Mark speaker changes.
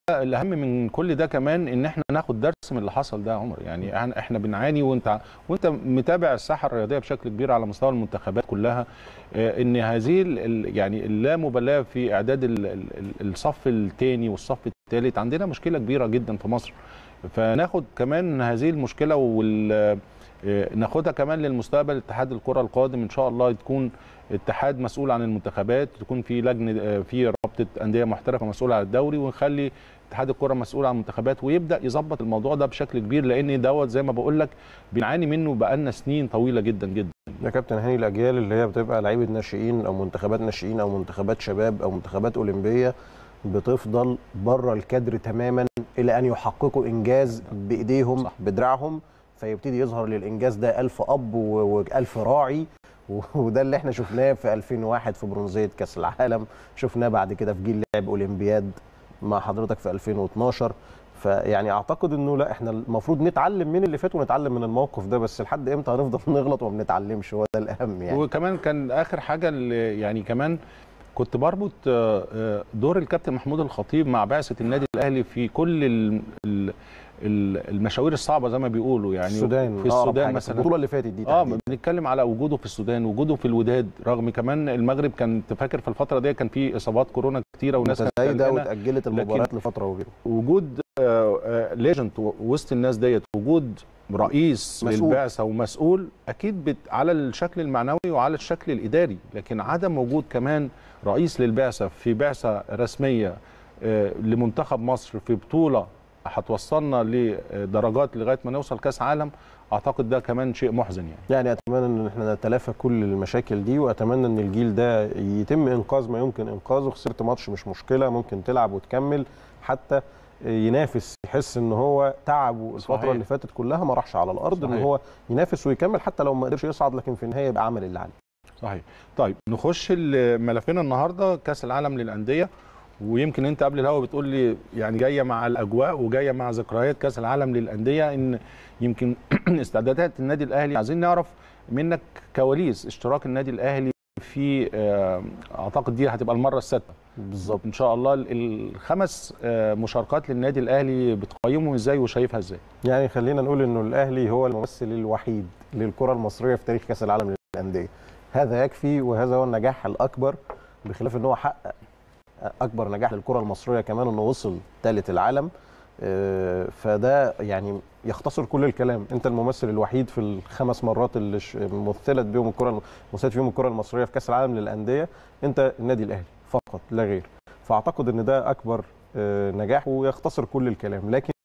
Speaker 1: الاهم من كل ده كمان ان احنا ناخد درس من اللي حصل ده يا عمر يعني إحنا- احنا بنعاني وانت وانت متابع الساحه الرياضيه بشكل كبير على مستوى المنتخبات كلها آه، ان هذه ال- ال- يعني اللامبالاه في اعداد ال- ال- ال- الصف الثاني والصف الثالث عندنا مشكله كبيره جدا في مصر فناخد كمان هذه المشكله وال آه، ناخدها كمان للمستقبل اتحاد الكره القادم ان شاء الله تكون اتحاد مسؤول عن المنتخبات تكون في لجنه آه، في رابطه انديه محترفه مسؤوله عن الدوري ونخلي اتحاد الكره مسؤول عن المنتخبات ويبدا يظبط الموضوع ده بشكل كبير لان دوت زي ما بقول لك بنعاني منه بقالنا سنين طويله جدا جدا
Speaker 2: يا كابتن هاني الاجيال اللي هي بتبقى لعيبه ناشئين او منتخبات ناشئين او منتخبات شباب او منتخبات اولمبيه بتفضل بره الكادر تماما الى ان يحققوا انجاز بايديهم
Speaker 1: صح.
Speaker 2: بدراعهم فيبتدي يظهر للانجاز ده ألف اب و- والف راعي و- وده اللي احنا شفناه في 2001 في برونزيه كاس العالم شفناه بعد كده في جيل لعب اولمبياد مع حضرتك في 2012 فيعني اعتقد انه لا احنا المفروض نتعلم من اللي فات ونتعلم من الموقف ده بس لحد امتى هنفضل نغلط وما بنتعلمش هو ده الاهم يعني
Speaker 1: وكمان كان اخر حاجه اللي يعني كمان كنت بربط آه، آه، دور الكابتن محمود الخطيب مع بعثه النادي الاهلي في كل ال- ال- ال- المشاوير الصعبه زي ما بيقولوا يعني
Speaker 2: السودان
Speaker 1: في
Speaker 2: أقرب
Speaker 1: السودان
Speaker 2: حاجة.
Speaker 1: مثلا
Speaker 2: البطوله اللي فاتت دي
Speaker 1: اه
Speaker 2: تحديداً.
Speaker 1: بنتكلم على وجوده في السودان وجوده في الوداد رغم كمان المغرب كان تفكر في الفتره دي كان في اصابات كورونا كتيره وناس كانت
Speaker 2: متزايده
Speaker 1: قلقانة.
Speaker 2: واتاجلت المباريات لفتره وكده
Speaker 1: وجود ليجند وسط الناس ديت وجود رئيس
Speaker 2: مسؤول.
Speaker 1: للبعثه ومسؤول اكيد بت على الشكل المعنوي وعلى الشكل الاداري لكن عدم وجود كمان رئيس للبعثه في بعثه رسميه آه، لمنتخب مصر في بطوله هتوصلنا لدرجات لغايه ما نوصل كاس عالم اعتقد ده كمان شيء محزن يعني
Speaker 2: يعني اتمنى ان احنا نتلافى كل المشاكل دي واتمنى ان الجيل ده يتم انقاذ ما يمكن انقاذه خسرت ماتش مش مشكله ممكن تلعب وتكمل حتى ينافس يحس ان هو تعبه الفتره
Speaker 1: صحيح.
Speaker 2: اللي فاتت كلها ما راحش على الارض ان
Speaker 1: صحيح.
Speaker 2: هو ينافس ويكمل حتى لو ما قدرش يصعد لكن في النهايه يبقى عمل اللي عليه
Speaker 1: صحيح طيب نخش ملفنا النهارده كاس العالم للانديه ويمكن انت قبل الهوا بتقول لي يعني جايه مع الاجواء وجايه مع ذكريات كاس العالم للانديه ان يمكن استعدادات النادي الاهلي عايزين نعرف منك كواليس اشتراك النادي الاهلي في آه، اعتقد دي هتبقى المره السادسه
Speaker 2: بالظبط
Speaker 1: ان شاء الله ال- الخمس آه، مشاركات للنادي الاهلي بتقيمهم ازاي وشايفها ازاي
Speaker 2: يعني خلينا نقول انه الاهلي هو الممثل الوحيد للكره المصريه في تاريخ كاس العالم للانديه هذا يكفي وهذا هو النجاح الاكبر بخلاف ان هو حقق اكبر نجاح للكره المصريه كمان انه وصل ثالث العالم آه، فده يعني يختصر كل الكلام انت الممثل الوحيد في الخمس مرات اللي ش- مثلت بيهم الكره مثلت فيهم الكره المصريه في كاس العالم للانديه انت النادي الاهلي فقط لا غير فاعتقد ان ده اكبر آه، نجاح ويختصر كل الكلام لكن